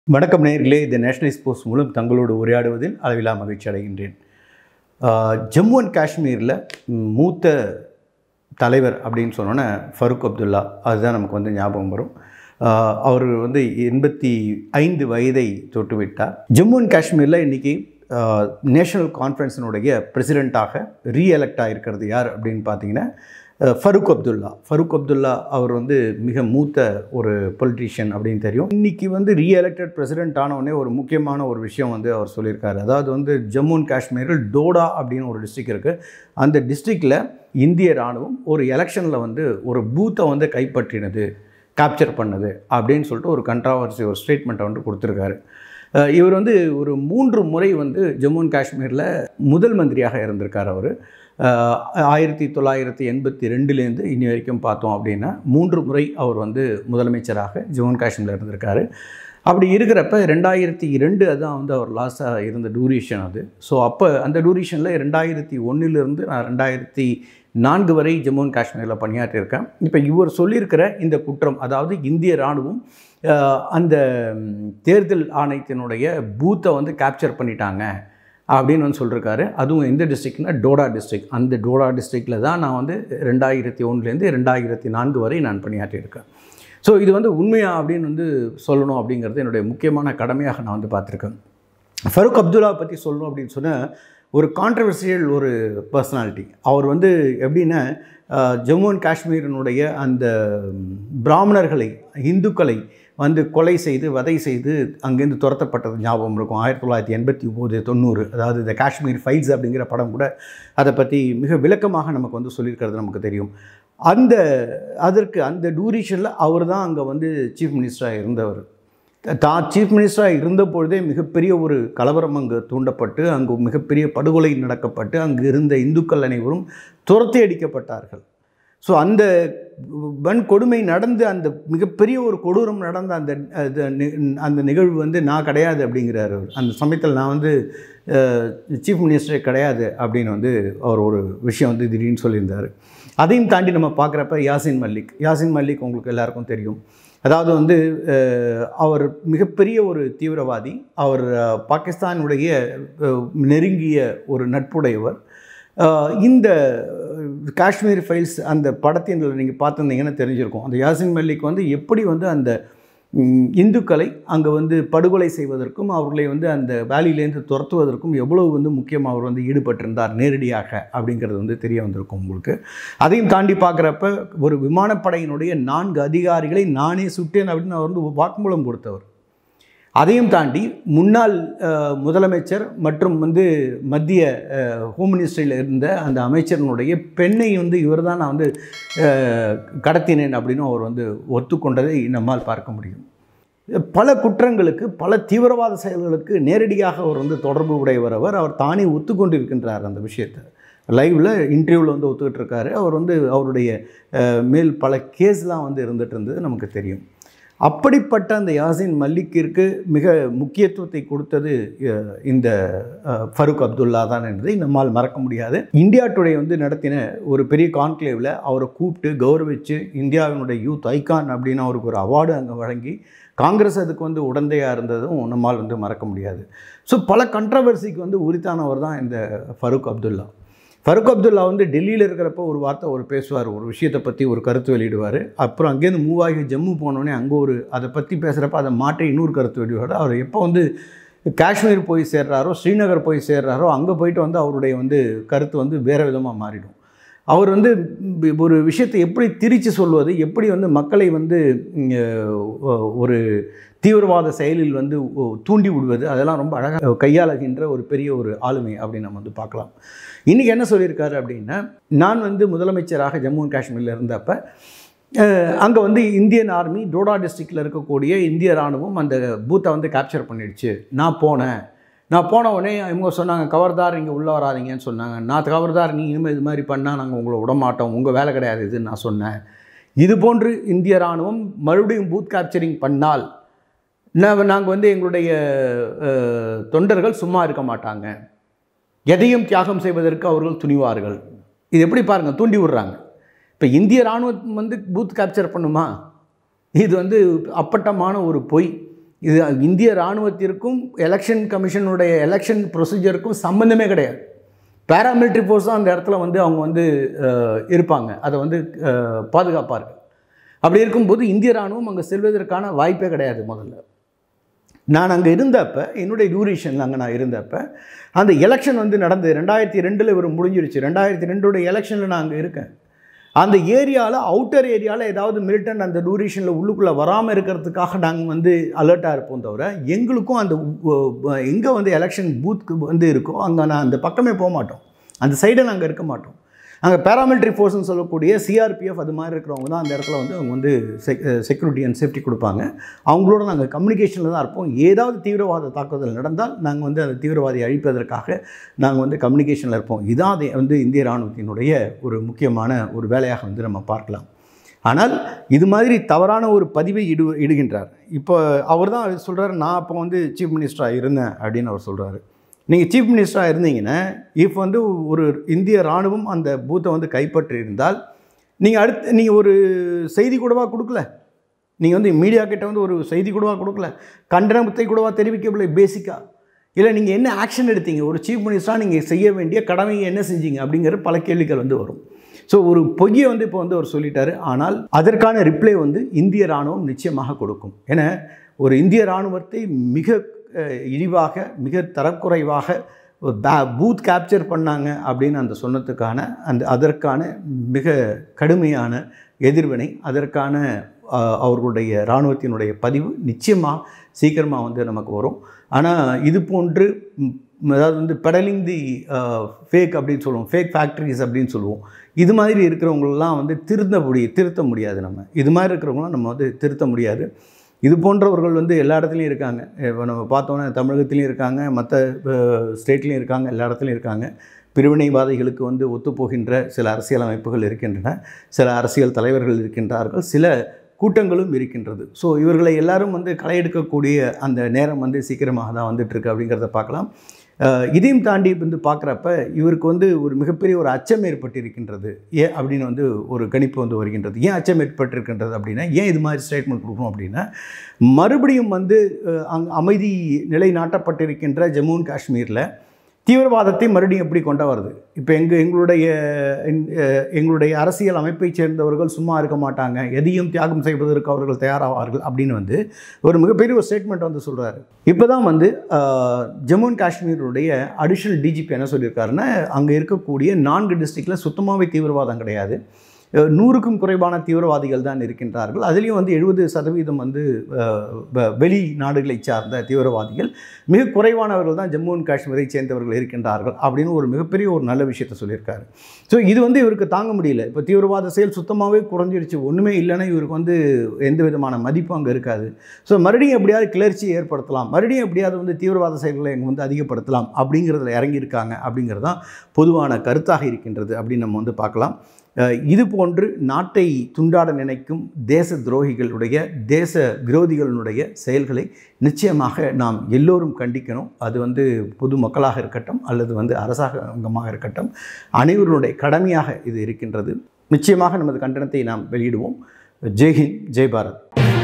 வணக்கம் நேயர்களே இந்த நேஷனலிஸ்ட் போஸ்ட் மூலம் தங்களோடு உரையாடுவதில் அளவிலா மகிழ்ச்சி அடைகின்றேன் ஆஹ், ஜம்மு அண்ட் காஷ்மீரில் ம், மூத்த தலைவர் அப்படின்னு சொன்னோன்னே ஃபருக் அப்துல்லா அதுதான் நமக்கு வந்து ஞாபகம் வரும் ஆஹ், அவர் வந்து எண்பத்தி ஐந்து வயதை தொட்டு விட்டார் ஜம்மு அண்ட் காஷ்மீரில் இன்றைக்கி நேஷனல் கான்ஃபரன்ஸினுடைய பிரசிடெண்ட்டாக ரீஎலெக்ட் ஆகிருக்கிறது யார் அப்படின்னு பார்த்தீங்கன்னா அஹ், ஃபருக் அப்துல்லா ஃபருக் அப்துல்லா அவர் வந்து மிக மூத்த ஒரு பொலிட்டீஷியன் அப்படின்னு தெரியும் இன்னைக்கு வந்து ரீஎலெக்டட் பிரசிடென்ட் ஆனவுடனே ஒரு முக்கியமான ஒரு விஷயம் வந்து அவர் சொல்லியிருக்காரு அதாவது வந்து ஜம்மு அண்ட் காஷ்மீரில் டோடா அப்படின்னு ஒரு டிஸ்ட்ரிக்ட் இருக்குது அந்த டிஸ்ட்ரிக்டில் இந்திய இராணுவம் ஒரு எலெக்ஷனில் வந்து ஒரு பூத்தை வந்து கைப்பற்றினது கேப்சர் பண்ணது அப்படின்னு சொல்லிட்டு ஒரு கண்ட்ராவர்சி ஒரு ஸ்டேட்மெண்ட்டை வந்து கொடுத்துருக்காரு அஹ் இவர் வந்து ஒரு மூன்று முறை வந்து ஜம்மு அண்ட் காஷ்மீரில் முதல் மந்திரியாக இருந்திருக்கார் அவர் ஆயிரத்தி தொள்ளாயிரத்தி எண்பத்தி ரெண்டுலேருந்து இன்னி வரைக்கும் பார்த்தோம் அப்படின்னா மூன்று முறை அவர் வந்து முதலமைச்சராக ஜம்மு அண்ட் காஷ்மீரில் இருந்திருக்காரு அப்படி இருக்கிறப்ப ரெண்டாயிரத்தி இரண்டு அதான் வந்து அவர் லாஸ்ட்டாக இருந்த டூரேஷன் அது ஸோ அப்போ அந்த டூரேஷனில் ரெண்டாயிரத்தி ஒன்றிலிருந்து நான் ரெண்டாயிரத்தி நான்கு வரை ஜம்மு அண்ட் காஷ்மீரில் பணியாற்றியிருக்கேன் இப்போ இவர் சொல்லியிருக்கிற இந்த குற்றம் அதாவது இந்திய இராணுவம் அஹ், அந்த ம், தேர்தல் ஆணையத்தினுடைய பூத்தை வந்து கேப்சர் பண்ணிட்டாங்க அப்படின்னு வந்து சொல்லியிருக்காரு அதுவும் எந்த டிஸ்ட்ரிக்ட்னா டோடா டிஸ்ட்ரிக்ட் அந்த டோடா டிஸ்ட்ரிக்டில் தான் நான் வந்து ரெண்டாயிரத்தி ஒன்றுலேருந்து ரெண்டாயிரத்தி நான்கு வரை நான் பணியாற்றியிருக்கேன் ஸோ இது வந்து உண்மையா அப்படின்னு வந்து சொல்லணும் அப்படிங்கிறது என்னுடைய முக்கியமான கடமையாக நான் வந்து பார்த்துருக்கேன் ஃபருக் அப்துல்லா பற்றி சொல்லணும் அப்படின்னு சொன்னால் ஒரு கான்ட்ரவர்சியல் ஒரு பர்சனாலிட்டி அவர் வந்து எப்படின்னா அஹ், ஜம்மு அண்ட் காஷ்மீரினுடைய அந்த ம், பிராமணர்களை இந்துக்களை வந்து கொலை செய்து வதை செய்து அங்கேருந்து துரத்தப்பட்டது ஞாபகம் இருக்கும் ஆயிரத்தி தொள்ளாயிரத்தி எண்பத்தி ஒம்பது தொண்ணூறு அதாவது இந்த காஷ்மீர் ஃபைல்ஸ் அப்படிங்கிற படம் கூட அதை பற்றி மிக விளக்கமாக நமக்கு வந்து சொல்லியிருக்கிறது நமக்கு தெரியும் அந்த அதற்கு அந்த டூரேஷனில் அவர் தான் அங்கே வந்து சீஃப் மினிஸ்டராக இருந்தவர் தான் சீஃப் மினிஸ்டராக இருந்த பொழுதே மிகப்பெரிய ஒரு கலவரம் அங்கு தூண்டப்பட்டு அங்கு மிகப்பெரிய படுகொலை நடக்கப்பட்டு அங்கு இருந்த இந்துக்கள் அனைவரும் துரத்தி அடிக்கப்பட்டார்கள் ஸோ அந்த வன்கொடுமை நடந்து அந்த மிகப்பெரிய ஒரு கொடூரம் நடந்த அந்த அது நி- அந்த நிகழ்வு வந்து நான் கிடையாது அப்படிங்கிறார் அவர் அந்த சமயத்தில் நான் வந்து சீஃப் மினிஸ்டரே கிடையாது அப்படின்னு வந்து அவர் ஒரு விஷயம் வந்து திடீர்னு சொல்லியிருந்தார் அதையும் தாண்டி நம்ம பார்க்குறப்ப யாசின் மல்லிக் யாசின் மல்லிக் உங்களுக்கு எல்லாருக்கும் தெரியும் அதாவது வந்து அஹ், அவர் மிகப்பெரிய ஒரு தீவிரவாதி அவர் அஹ், பாகிஸ்தானுடைய அஹ், நெருங்கிய ஒரு நட்புடையவர் அஹ், இந்த காஷ்மீர் ஃபைல்ஸ் அந்த படத்தின் நீங்கள் பார்த்துருந்தீங்கன்னா தெரிஞ்சிருக்கும் அந்த யாசின் மல்லிக் வந்து எப்படி வந்து அந்த ம், இந்துக்களை அங்கே வந்து படுகொலை செய்வதற்கும் அவர்களை வந்து அந்த வேலியிலேருந்து துரத்துவதற்கும் எவ்வளவு வந்து முக்கியமாக அவர் வந்து ஈடுபட்டிருந்தார் நேரடியாக அப்படிங்கிறது வந்து தெரிய வந்திருக்கும் உங்களுக்கு அதையும் தாண்டி பார்க்குறப்ப ஒரு விமானப்படையினுடைய நான்கு அதிகாரிகளை நானே சுட்டேன் அப்படின்னு அவர் வந்து வாக்குமூலம் கொடுத்தவர் அதையும் தாண்டி முன்னாள் அஹ், முதலமைச்சர் மற்றும் வந்து மத்திய அஹ், ஹோம் மினிஸ்ட்ரியில் இருந்த அந்த அமைச்சரினுடைய பெண்ணை வந்து இவர் தான் நான் வந்து அஹ், கடத்தினேன் அப்படின்னு அவர் வந்து ஒத்துக்கொண்டதை நம்மால் பார்க்க முடியும் பல குற்றங்களுக்கு பல தீவிரவாத செயல்களுக்கு நேரடியாக அவர் வந்து தொடர்பு உடையவர் அவர் அவர் தானே ஒத்துக்கொண்டிருக்கின்றார் அந்த விஷயத்தை லைவில் இன்டர்வியூவில் வந்து ஒத்துக்கிட்டு இருக்காரு அவர் வந்து அவருடைய அஹ், மேல் பல கேஸ்லாம் வந்து இருந்துட்டு இருந்தது நமக்கு தெரியும் அப்படிப்பட்ட அந்த யாசின் மல்லிக்கிற்கு மிக முக்கியத்துவத்தை கொடுத்தது அஹ், இந்த அஹ், ஃபருக் அப்துல்லா தான் என்பதை நம்மால் மறக்க முடியாது இந்தியா டுடே வந்து நடத்தின ஒரு பெரிய கான்க்ளேவில் அவரை கூப்பிட்டு கௌரவித்து இந்தியாவினுடைய யூத் ஐகான் அப்படின்னு அவருக்கு ஒரு அவார்டு அங்கே வழங்கி காங்கிரஸ் அதுக்கு வந்து உடந்தையாக இருந்ததும் நம்மால் வந்து மறக்க முடியாது ஸோ பல கண்ட்ரவர்சிக்கு வந்து உரித்தானவர் தான் இந்த ஃபருக் அப்துல்லா ஃபருக் அப்துல்லா வந்து டெல்லியில் இருக்கிறப்ப ஒரு வார்த்தை ஒரு பேசுவார் ஒரு விஷயத்தை பற்றி ஒரு கருத்து வெளியிடுவார் அப்புறம் அங்கேருந்து மூவ் ஆகி ஜம்மு போனோடனே அங்கே ஒரு அதை பற்றி பேசுகிறப்ப அதை மாற்றி இன்னொரு கருத்து வெளியிடுவார் அவர் எப்போ வந்து காஷ்மீர் போய் சேர்றாரோ ஸ்ரீநகர் போய் சேர்றாரோ அங்கே போயிட்டு வந்து அவருடைய வந்து கருத்து வந்து வேறு விதமாக மாறிடும் அவர் வந்து ம், ஒரு விஷயத்தை எப்படி திரித்து சொல்வது எப்படி வந்து மக்களை வந்து ம், அஹ், ஒரு தீவிரவாத செயலில் வந்து ஒ- தூண்டி விடுவது அதெல்லாம் ரொம்ப அழகாக கையாளுகின்ற ஒரு பெரிய ஒரு ஆளுமை அப்படின்னு நம்ம வந்து பார்க்கலாம் இன்றைக்கி என்ன சொல்லியிருக்காரு அப்படின்னா நான் வந்து முதலமைச்சராக ஜம்மு அண்ட் காஷ்மீரில் இருந்தப்ப அங்கே வந்து இந்தியன் ஆர்மி டோடா டிஸ்ட்ரிக்டில் இருக்கக்கூடிய இந்திய ராணுவம் அந்த பூத்தை வந்து கேப்சர் பண்ணிடுச்சு நான் போனேன் நான் போன உடனே இவங்க சொன்னாங்க கவர்தார் இங்கே உள்ளே வராதீங்கன்னு சொன்னாங்க நான் கவர்தார் நீ இனிமேல் இது மாதிரி பண்ணால் நாங்கள் உங்களை விட மாட்டோம் உங்கள் வேலை கிடையாது இதுன்னு நான் சொன்னேன் இது போன்று இந்திய ராணுவம் மறுபடியும் பூத் கேப்சரிங் பண்ணால் நாங்கள் வந்து எங்களுடைய அஹ், தொண்டர்கள் சும்மா இருக்க மாட்டாங்க எதையும் தியாகம் செய்வதற்கு அவர்கள் துணிவார்கள் இது எப்படி பாருங்கள் தூண்டி விடுறாங்க இப்போ இந்திய இராணுவம் வந்து பூத் கேப்சர் பண்ணுமா இது வந்து அப்பட்டமான ஒரு பொய் இது இந்திய இராணுவத்திற்கும் எலெக்ஷன் கமிஷனுடைய எலெக்ஷன் ப்ரொசீஜருக்கும் சம்மந்தமே கிடையாது பேராமிலிட்ரி ஃபோர்ஸ் தான் அந்த இடத்துல வந்து அவங்க வந்து அஹ், இருப்பாங்க அதை வந்து அஹ், பாதுகாப்பார்கள் அப்படி இருக்கும்போது இந்திய இராணுவம் அங்கே செல்வதற்கான வாய்ப்பே கிடையாது முதல்ல நான் அங்கே இருந்தப்ப என்னுடைய டியூரேஷனில் அங்கே நான் இருந்தப்ப அந்த எலெக்ஷன் வந்து நடந்தது ரெண்டாயிரத்தி ரெண்டில் இவர் முடிஞ்சிருச்சு ரெண்டாயிரத்தி ரெண்டோட எலெக்ஷனில் நான் அங்கே இருக்கேன் அந்த ஏரியாவில் அவுட்டர் ஏரியாவில் ஏதாவது மிலிட்டன் அந்த டூரேஷனில் உள்ளுக்குள்ளே வராமல் இருக்கிறதுக்காக நாங்கள் வந்து அலர்ட்டாக இருப்போம் தவிர எங்களுக்கும் அந்த எங்கே வந்து எலெக்ஷன் பூத்துக்கு வந்து இருக்கோ அங்கே நான் அந்த பக்கமே போக மாட்டோம் அந்த சைடை நாங்கள் இருக்க மாட்டோம் அங்கே பேராமிலிட்ரி ஃபோர்ஸ்னு சொல்லக்கூடிய சிஆர்பிஎஃப் அது மாதிரி இருக்கிறவங்க தான் அந்த இடத்துல வந்து அவங்க வந்து செக் செக்யூரிட்டி அண்ட் சேஃப்டி கொடுப்பாங்க அவங்களோட நாங்கள் கம்யூனிகேஷனில் தான் இருப்போம் ஏதாவது தீவிரவாத தாக்குதல் நடந்தால் நாங்கள் வந்து அந்த தீவிரவாதியை அழிப்பதற்காக நாங்கள் வந்து கம்யூனிகேஷனில் இருப்போம் இதான் அது வந்து இந்திய இராணுவத்தினுடைய ஒரு முக்கியமான ஒரு வேலையாக வந்து நம்ம பார்க்கலாம் ஆனால் இது மாதிரி தவறான ஒரு பதிவை இடு இடுகின்றார் இப்போ அவர் தான் சொல்கிறார் நான் அப்போ வந்து சீஃப் மினிஸ்டராக இருந்தேன் அப்படின்னு அவர் சொல்கிறாரு நீங்கள் சீஃப் மினிஸ்டராக இருந்தீங்கன்னா இப்போ வந்து ஒரு இந்திய இராணுவம் அந்த பூத்தை வந்து கைப்பற்றி இருந்தால் நீங்கள் அடுத்து நீங்கள் ஒரு செய்தி கூடவா கொடுக்கல நீங்கள் வந்து மீடியா கிட்ட வந்து ஒரு செய்தி கூடவா கொடுக்கல கண்டனத்தை கூடவா தெரிவிக்கவில்லை பேசிக்காக இல்லை நீங்கள் என்ன ஆக்ஷன் எடுத்தீங்க ஒரு சீஃப் மினிஸ்டராக நீங்கள் செய்ய வேண்டிய கடமையை என்ன செஞ்சீங்க அப்படிங்கிற பல கேள்விகள் வந்து வரும் ஸோ ஒரு பொய்யை வந்து இப்போ வந்து அவர் சொல்லிட்டாரு ஆனால் அதற்கான ரிப்ளை வந்து இந்திய இராணுவம் நிச்சயமாக கொடுக்கும் ஏன்னா ஒரு இந்திய இராணுவத்தை மிக அஹ், இழிவாக மிக தரக்குறைவாக ஒரு பே- பூத் கேப்சர் பண்ணாங்க அப்படின்னு அந்த சொன்னதுக்கான அந்த அதற்கான மிக கடுமையான எதிர்வினை அதற்கான அஹ், அவர்களுடைய இராணுவத்தினுடைய பதிவு நிச்சயமாக சீக்கிரமாக வந்து நமக்கு வரும் ஆனால் இது போன்று ம், அதாவது வந்து பெடலிங் தி ஃபேக் அப்படின்னு சொல்லுவோம் ஃபேக் ஃபேக்ட்ரிஸ் அப்படின்னு சொல்லுவோம் இது மாதிரி இருக்கிறவங்களெலாம் வந்து திருத்த முடிய திருத்த முடியாது நம்ம இது மாதிரி இருக்கிறவங்களாம் நம்ம வந்து திருத்த முடியாது இது போன்றவர்கள் வந்து எல்லா இடத்துலையும் இருக்காங்க இப்போ நம்ம பார்த்தோன்னா தமிழகத்துலேயும் இருக்காங்க மற்ற ஸ்டேட்லேயும் இருக்காங்க எல்லா இடத்துலையும் இருக்காங்க பிரிவினைவாதிகளுக்கு வந்து ஒத்துப்போகின்ற சில அரசியல் அமைப்புகள் இருக்கின்றன சில அரசியல் தலைவர்கள் இருக்கின்றார்கள் சில கூட்டங்களும் இருக்கின்றது ஸோ இவர்களை எல்லாரும் வந்து களை எடுக்கக்கூடிய அந்த நேரம் வந்து சீக்கிரமாக தான் வந்துட்டுருக்கு அப்படிங்கிறத பார்க்கலாம் அஹ் இதையும் தாண்டி வந்து பார்க்குறப்ப இவருக்கு வந்து ஒரு மிகப்பெரிய ஒரு அச்சம் ஏற்பட்டிருக்கின்றது ஏன் அப்படின்னு வந்து ஒரு கணிப்பு வந்து வருகின்றது ஏன் அச்சம் ஏற்பட்டிருக்கின்றது அப்படின்னா ஏன் இது மாதிரி ஸ்டேட்மெண்ட் கொடுக்கணும் அப்படின்னா மறுபடியும் வந்து அஹ், அங் அமைதி நிலைநாட்டப்பட்டிருக்கின்ற ஜம்மு அண்ட் காஷ்மீரில் தீவிரவாதத்தை மறுபடியும் எப்படி கொண்டு வருது இப்போ எங்கள் எங்களுடைய அஹ், எங்களுடைய அரசியல் அமைப்பைச் சேர்ந்தவர்கள் சும்மா இருக்க மாட்டாங்க எதையும் தியாகம் செய்வதற்கு அவர்கள் தயாராவார்கள் அப்படின்னு வந்து ஒரு மிகப்பெரிய ஒரு ஸ்டேட்மெண்ட் வந்து சொல்கிறாரு இப்போ தான் வந்து அஹ், ஜம்மு அண்ட் காஷ்மீருடைய அடிஷனல் டிஜிபி என்ன சொல்லியிருக்காருன்னா அங்கே இருக்கக்கூடிய நான்கு டிஸ்ட்ரிக்டில் சுத்தமாகவே தீவிரவாதம் கிடையாது அஹ், நூறுக்கும் குறைவான தீவிரவாதிகள் தான் இருக்கின்றார்கள் அதுலேயும் வந்து எழுபது சதவீதம் வந்து அஹ், வ- வெளி நாடுகளை சார்ந்த தீவிரவாதிகள் மிக குறைவானவர்கள் தான் ஜம்மு அண்ட் காஷ்மீரை சேர்ந்தவர்கள் இருக்கின்றார்கள் அப்படின்னு ஒரு மிகப்பெரிய ஒரு நல்ல விஷயத்தை சொல்லியிருக்காரு ஸோ இது வந்து இவருக்கு தாங்க முடியல இப்போ தீவிரவாத செயல் சுத்தமாகவே குறைஞ்சிருச்சு ஒன்றுமே இல்லைன்னா இவருக்கு வந்து எந்த விதமான மதிப்பும் அங்கே இருக்காது ஸோ மறுபடியும் எப்படியாவது கிளர்ச்சி ஏற்படுத்தலாம் மறுபடியும் எப்படியாவது வந்து தீவிரவாத செயல்களை இங்கே வந்து அதிகப்படுத்தலாம் அப்படிங்கிறதுல இறங்கியிருக்காங்க அப்படிங்கிறது தான் பொதுவான கருத்தாக இருக்கின்றது அப்படின்னு நம்ம வந்து பார்க்கலாம் அஹ் இது போன்று நாட்டை துண்டாட நினைக்கும் தேச துரோகிகளுடைய தேச விரோதிகளுடைய செயல்களை நிச்சயமாக நாம் எல்லோரும் கண்டிக்கணும் அது வந்து பொது மக்களாக இருக்கட்டும் அல்லது வந்து அரசாங்கமாக இருக்கட்டும் அனைவருடைய கடமையாக இது இருக்கின்றது நிச்சயமாக நமது கண்டனத்தை நாம் வெளியிடுவோம் ஜெய்ஹிந்த் ஜெய் பாரத்